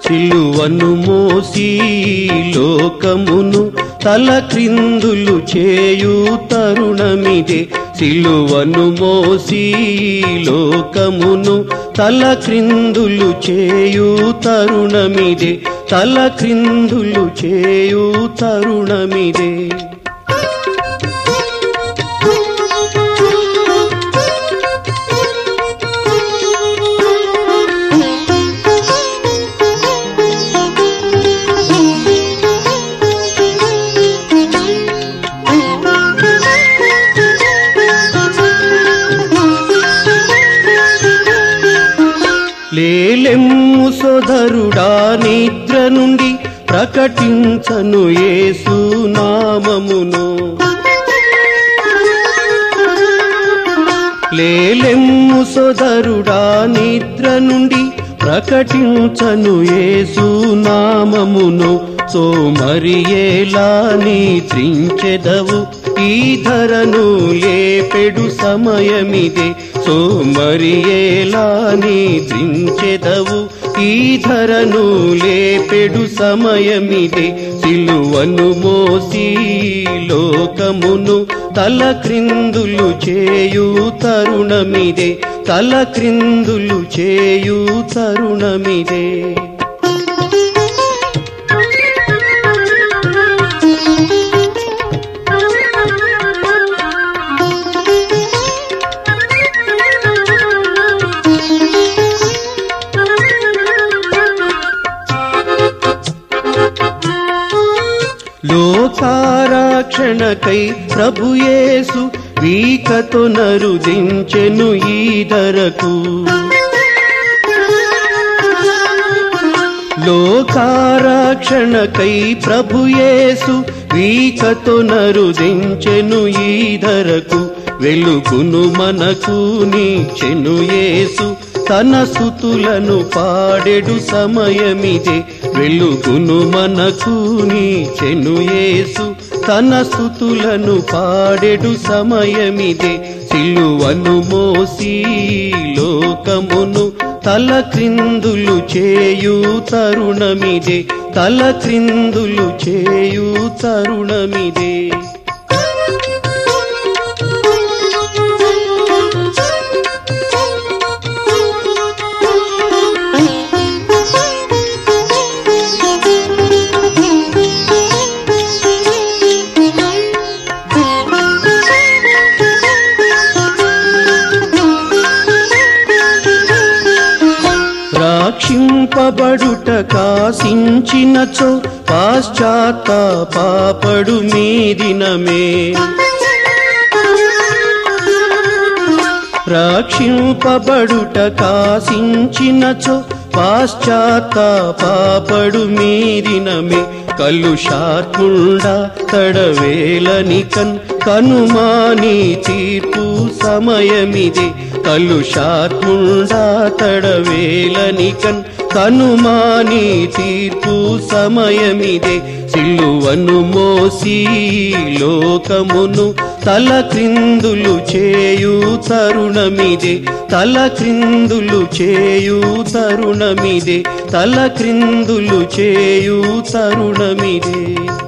సిలువను మోసి లోకమును తల క్రిందులు చేయు తరుణమిదే సిలువను మోసి లోకమును తల క్రిందులు చేయు తరుణమిదే తల క్రిందులు చేయు తరుణమిదే లేలెమ్ము సోదరుడా నిద్ర నుండి ప్రకటించను యేసు నామమును లేలెమ్ము సోదరుడా నిద్ర నుండి ప్రకటించను యేసు నామమును సోమరియేలా నిద్రించెదవు ఈ ధరను లేపెడు సమయమిదే సోమరియేలా నిద్రించెదవు ఈ ధరను లేపెడు సమయమిదే సిలువను మోసి లోకమును తల క్రిందులు చేయు తరుణమిదే తల క్రిందులు చేయు తరుణమిదే లోకారక్షణకై ప్రభుయేసు వీకతో నరుదించెను ఈ ధరకు లోకారక్షణకై ప్రభుయేసు వీకతో నరుదించెను ఈ ధరకు వెలుగును మనకు నీచెను యేసు తన సుతులను పాడెడు సమయమిదే వెలుగును మనకు నీచెను యేసు తన సుతులను పాడెడు సమయమిదే సిలువను మోసి లోకమును తల క్రిందులు చేయు తరుణమిదే తల క్రిందులు చేయు తరుణమిదే రక్షింపబడుట కాసించినచో పాశ్చాత్తాపడు మీ దినమే రక్షింపబడుట కాసించినచో పాశ్చాత్తాపడు మీ దినమే కలుషాత్ముండ తడవేలని కన్ కనుమాని తీర్పు సమయమిదే కలుషాత్ముండ తడవేలని కన్ కనుమాని తీర్పు సమయమిదే సిల్లువను మోసి లోకమును తల క్రిందులు చేయు తరుణమిదే తల క్రిందులు చేయు తరుణమిదే తల క్రిందులు చేయు తరుణమిదే